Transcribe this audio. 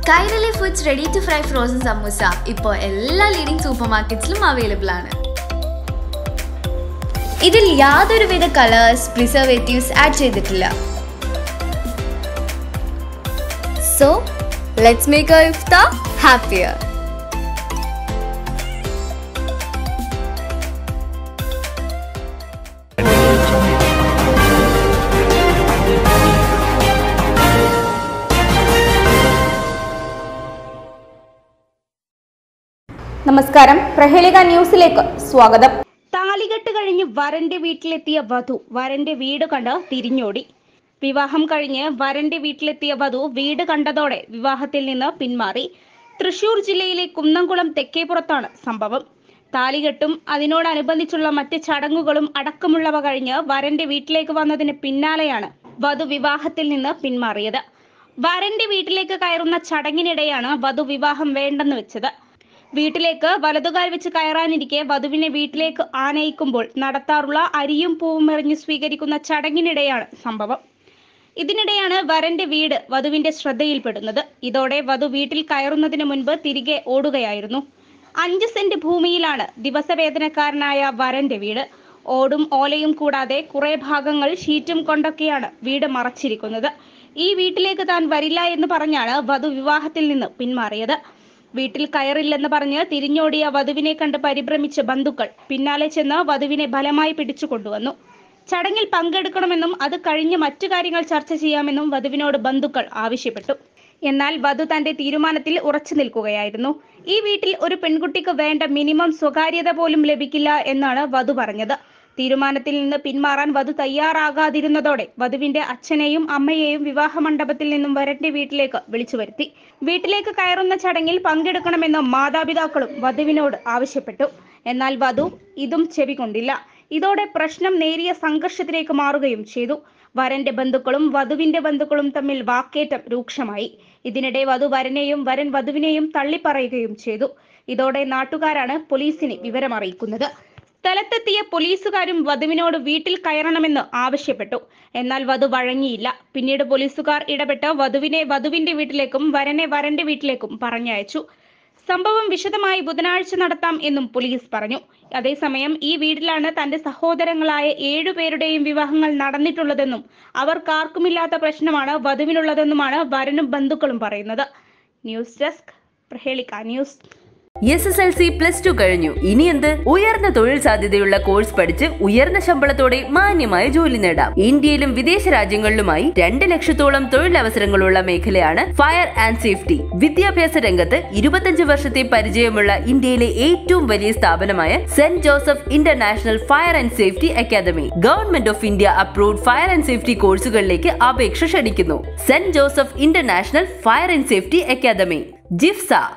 Kairali foods ready to fry frozen samosa ഇപ്പോൾ എല്ലാ leading super മാർക്കറ്റ്സിലും അവൈലബിൾ ആണ് ഇതിൽ യാതൊരുവിധ കളേഴ്സ് പ്രിസർവേറ്റീവ്സ് ആഡ് ചെയ്തിട്ടില്ല സോ ലെറ്റ്സ് മേക്ക് അവർ ഇഫ്താർ ഹാപ്പിയർ നമസ്കാരം പ്രഹേളിക ന്യൂസിലേക്ക് സ്വാഗതം താലികെട്ട് കഴിഞ്ഞ് വരന്റെ വീട്ടിലെത്തിയ വധു വരന്റെ വീട് കണ്ട് തിരിഞ്ഞോടി വിവാഹം കഴിഞ്ഞ് വരന്റെ വീട്ടിലെത്തിയ വധു വീട് കണ്ടതോടെ വിവാഹത്തിൽ നിന്ന് പിന്മാറി തൃശൂർ ജില്ലയിലെ കുന്നംകുളം തെക്കേപ്പുറത്താണ് സംഭവം താലികെട്ടും അതിനോടനുബന്ധിച്ചുള്ള മറ്റ് ചടങ്ങുകളും അടക്കമുള്ളവ കഴിഞ്ഞ് വരന്റെ വീട്ടിലേക്ക് വന്നതിന് പിന്നാലെയാണ് വധു വിവാഹത്തിൽ നിന്ന് പിന്മാറിയത് വരന്റെ വീട്ടിലേക്ക് കയറുന്ന ചടങ്ങിനിടെയാണ് വധു വിവാഹം വേണ്ടെന്ന് വെച്ചത് വീട്ടിലേക്ക് വലതുകാൽ വെച്ച് കയറാനിരിക്കെ വധുവിനെ വീട്ടിലേക്ക് ആനയിക്കുമ്പോൾ നടത്താറുള്ള അരിയും പൂവും എറിഞ്ഞ് സ്വീകരിക്കുന്ന ചടങ്ങിനിടെയാണ് സംഭവം ഇതിനിടെയാണ് വരന്റെ വീട് വധുവിന്റെ ശ്രദ്ധയിൽപ്പെടുന്നത് ഇതോടെ വധു വീട്ടിൽ കയറുന്നതിന് മുൻപ് തിരികെ ഓടുകയായിരുന്നു അഞ്ച് സെന്റ് ഭൂമിയിലാണ് ദിവസവേതനക്കാരനായ വരന്റെ വീട് ഓടും ഓലയും കൂടാതെ കുറെ ഭാഗങ്ങൾ ഷീറ്റും കൊണ്ടൊക്കെയാണ് വീട് മറച്ചിരിക്കുന്നത് ഈ വീട്ടിലേക്ക് താൻ വരില്ല എന്ന് പറഞ്ഞാണ് വധു വിവാഹത്തിൽ നിന്ന് പിന്മാറിയത് വീട്ടിൽ കയറില്ലെന്ന് പറഞ്ഞ് തിരിഞ്ഞോടിയ വധുവിനെ കണ്ട് പരിഭ്രമിച്ച ബന്ധുക്കൾ പിന്നാലെ ചെന്ന് വധുവിനെ ബലമായി പിടിച്ചു കൊണ്ടുവന്നു ചടങ്ങിൽ പങ്കെടുക്കണമെന്നും അത് കഴിഞ്ഞ് മറ്റു കാര്യങ്ങൾ ചർച്ച ചെയ്യാമെന്നും വധുവിനോട് ബന്ധുക്കൾ ആവശ്യപ്പെട്ടു എന്നാൽ വധു തന്റെ തീരുമാനത്തിൽ ഉറച്ചു നിൽക്കുകയായിരുന്നു ഈ വീട്ടിൽ ഒരു പെൺകുട്ടിക്ക് വേണ്ട മിനിമം സ്വകാര്യത പോലും ലഭിക്കില്ല എന്നാണ് വധു പറഞ്ഞത് തീരുമാനത്തിൽ നിന്ന് പിന്മാറാൻ വധു തയ്യാറാകാതിരുന്നതോടെ വധുവിന്റെ അച്ഛനെയും അമ്മയെയും വിവാഹ മണ്ഡപത്തിൽ നിന്നും വരന്റെ വീട്ടിലേക്ക് വിളിച്ചു വരുത്തി വീട്ടിലേക്ക് കയറുന്ന ചടങ്ങിൽ പങ്കെടുക്കണമെന്ന് മാതാപിതാക്കളും വധുവിനോട് ആവശ്യപ്പെട്ടു എന്നാൽ വധു ഇതും ചെവികൊണ്ടില്ല ഇതോടെ പ്രശ്നം നേരിയ സംഘർഷത്തിലേക്ക് മാറുകയും ചെയ്തു വരന്റെ ബന്ധുക്കളും വധുവിന്റെ ബന്ധുക്കളും തമ്മിൽ വാക്കേറ്റം രൂക്ഷമായി ഇതിനിടെ വധു വരനെയും വരൻ വധുവിനെയും തള്ളിപ്പറയുകയും ചെയ്തു ഇതോടെ നാട്ടുകാരാണ് പോലീസിനെ വിവരമറിയിക്കുന്നത് സ്ഥലത്തെത്തിയ പോലീസുകാരും വധുവിനോട് വീട്ടിൽ കയറണമെന്ന് ആവശ്യപ്പെട്ടു എന്നാൽ വധു വഴങ്ങിയില്ല പിന്നീട് പോലീസുകാർ ഇടപെട്ട് വധുവിനെ വധുവിന്റെ വീട്ടിലേക്കും വരനെ വരന്റെ വീട്ടിലേക്കും പറഞ്ഞയച്ചു സംഭവം വിശദമായി ബുധനാഴ്ച നടത്താം എന്നും പോലീസ് പറഞ്ഞു അതേസമയം ഈ വീട്ടിലാണ് തന്റെ സഹോദരങ്ങളായ ഏഴുപേരുടെയും വിവാഹങ്ങൾ നടന്നിട്ടുള്ളതെന്നും അവർക്കാർക്കുമില്ലാത്ത പ്രശ്നമാണ് വധുവിനുള്ളതെന്നുമാണ് വരനും ബന്ധുക്കളും പറയുന്നത് news desk Prahelika news S S L C plus two കഴിഞ്ഞു ഇനി എന്ത് ഉയർന്ന തൊഴിൽ സാധ്യതയുള്ള കോഴ്സ് പഠിച്ച് ഉയർന്ന ശമ്പളത്തോടെ മാന്യമായ ജോലി നേടാം ഇന്ത്യയിലും വിദേശ രാജ്യങ്ങളിലുമായി രണ്ട് ലക്ഷത്തോളം തൊഴിലവസരങ്ങളുള്ള മേഖലയാണ് ഫയർ ആൻഡ് സേഫ്റ്റി വിദ്യാഭ്യാസ രംഗത്ത് ഇരുപത്തഞ്ച് വർഷത്തെ പരിചയമുള്ള ഇന്ത്യയിലെ ഏറ്റവും വലിയ സ്ഥാപനമായ Saint Joseph international fire and safety academy government of India approved fire and safety കോഴ്സുകളിലേക്ക് അപേക്ഷ ക്ഷണിക്കുന്നു Saint Joseph international fire and safety academy ജിഫ്സ